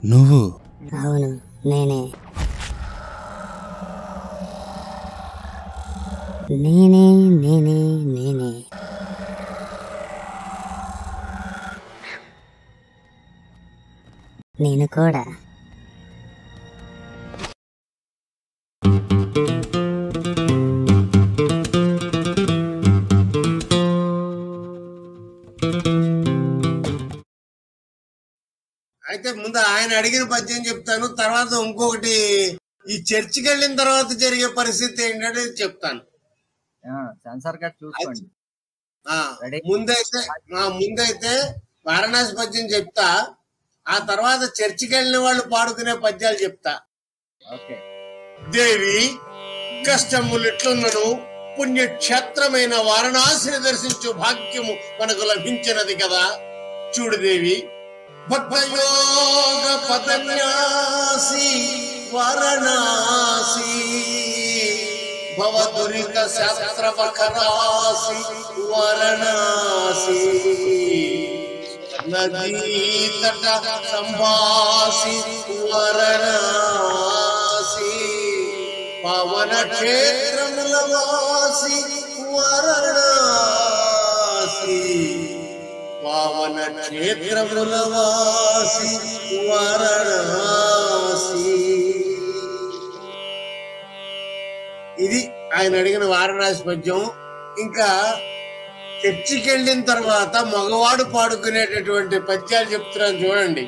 నువ్వు అవును నేనే నేనే నేనే నేనే నేను కూడా అయితే ముందు ఆయన అడిగిన పద్యం చెప్తాను తర్వాత ఇంకొకటి ఈ చర్చికి వెళ్ళిన తర్వాత జరిగే పరిస్థితి ఏంటంటే చెప్తాను సెన్సార్ కట్ చూసుకోండి ఆ, ముందైతే ఆ, ముందైతే వారణాసి పద్యం చెప్తా ఆ తర్వాత చర్చికి వెళ్ళిన వాళ్ళు పాడుకునే పద్యాలు చెప్తా ఓకే దేవి కష్టములు ఎట్లున్నను పుణ్యక్షేత్రమైన వారణాసిని దర్శించు భాగ్యము మనకు లభించినది కదా చూడు దేవి భక్తయోగ పదన్యాసి వారణాసి భవదురిత శాస్త్ర వఖరాసి వారణాసి నదీ తట సంభాసి వారణాసి పవన క్షేత్రముల వాసి వారణాసి పావన క్షేత్రముల వాసి వారణాసి ఇది ఆయన అడిగిన వారణాసి పద్యం ఇంకా చర్చికి వెళ్ళిన తర్వాత మగవాడు పాడుకునేటటువంటి పద్యాలు చెప్తున్నాను చూడండి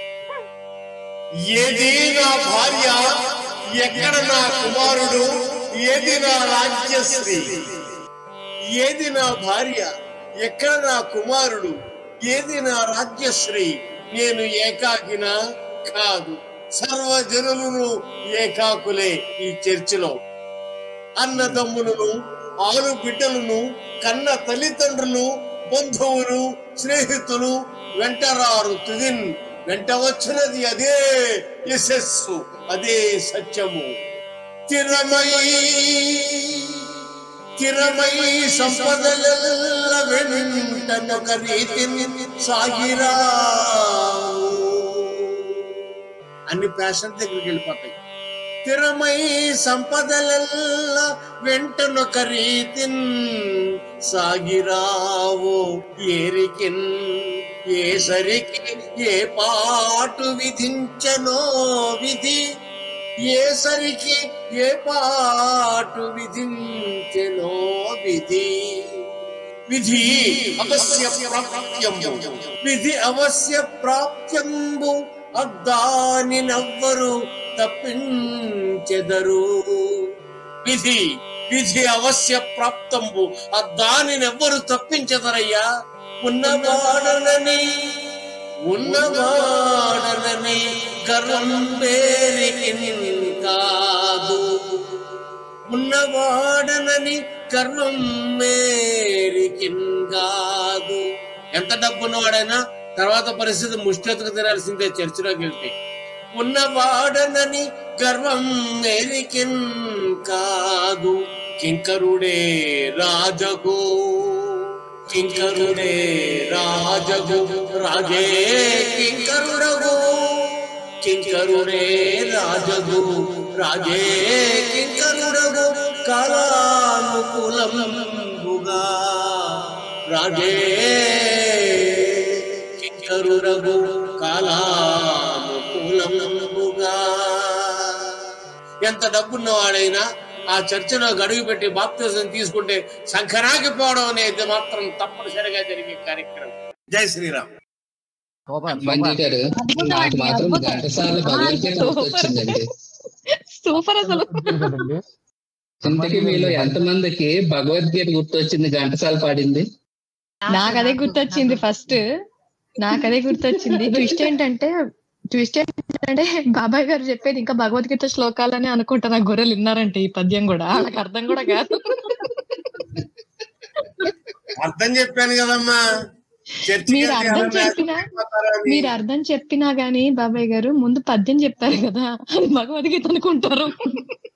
ఏది నా భార్య ఎక్కడ నా కుమారుడు ఏది నా రాజ్యశ్రీ ఏది నా భార్య ఎక్కడ నా కుమారుడు ఏది నా రాజ్యశ్రీ నేను ఏకాకిన కాదు సర్వజనులను ఏకాకులే ఈ చర్చిలో అన్నదమ్ములను ఆరు బిడ్డలను కన్న తల్లిదండ్రులు బంధువులు స్నేహితులు వెంటరారు తుదిన్ వెంట వచ్చినది అదే యశస్సు అదే సత్యము తిరమై తిరమై సంపదల వెంటనొక రీతిని సాగిరా అన్ని ప్యాషన్ దగ్గరికి వెళ్ళిపోతాయి స్థిరమై సంపదలల్ల వెంటనొక రీతిన్ సాగిరావు ఏరికిన్ ఏ సరికి ఏ పాటు విధించనో విధి ఏ సరికి ఏ పాటు విధించనో విధి విధి అవశ్య ప్రాప్త్యంబు విధి అవశ్య ప్రాప్త్యంబు అద్దాని నవ్వరు తప్పించెదరు విధి విధి అవశ్య ప్రాప్తంబు అద్దానినెవ్వరు తప్పించెదరయ్యా ఉన్నవాడనని ఉన్నవాడనని గర్వం పేరికి కాదు ఉన్నవాడనని గర్వం మేరికి కాదు ఎంత డబ్బు ఉన్నవాడైనా తర్వాత పరిస్థితి ముష్టెత్తుకు తినాల్సిందే చర్చిలోకి వెళ్తే ఉన్నవాడనని గర్వం మేరికిన్ కాదు కింకరుడే రాజగు కింకరుడే రాజగు రాజే కింకరుడగు కింకరుడే రాజగు రాజే కింకరుడగు కాలానుకూలంబుగా రాజే కింకరుడగు కాలానుకూలంబుగా ఎంత డబ్బున్నవాడైనా ఆ చర్చలో గడుగు పెట్టి బాప్తిజం తీసుకుంటే సంఖరాకి పోవడం అనేది మాత్రం తప్పనిసరిగా జరిగే కార్యక్రమం జై శ్రీరామ్ మంజు గారు నాకు మాత్రం ఘంటసాల భగవద్గీత గుర్తొచ్చిందండి సూపర్ అసలు ఇంతకీ మీలో ఎంతమందికి భగవద్గీత గుర్తొచ్చింది ఘంటసాల పాడింది నాకు అదే గుర్తొచ్చింది ఫస్ట్ నాకు అదే గుర్తొచ్చింది ట్విస్ట్ ఏంటంటే ట్విస్ట్ ఏంటంటే బాబాయ్ గారు చెప్పేది ఇంకా భగవద్గీత శ్లోకాలని అనుకుంటా నా గొర్రెలు విన్నారంటే ఈ పద్యం కూడా వాళ్ళకి అర్థం కూడా కాదు అర్థం చెప్పాను కదమ్మా చర్చికి మీరు వెళ్తే అర్థం ఎవరైనా చెప్పినా మీరు అర్థం చెప్పినా గానీ బాబాయ్ గారు ముందు పద్యం చెప్పారు కదా అది భగవద్గీత అనుకుంటారు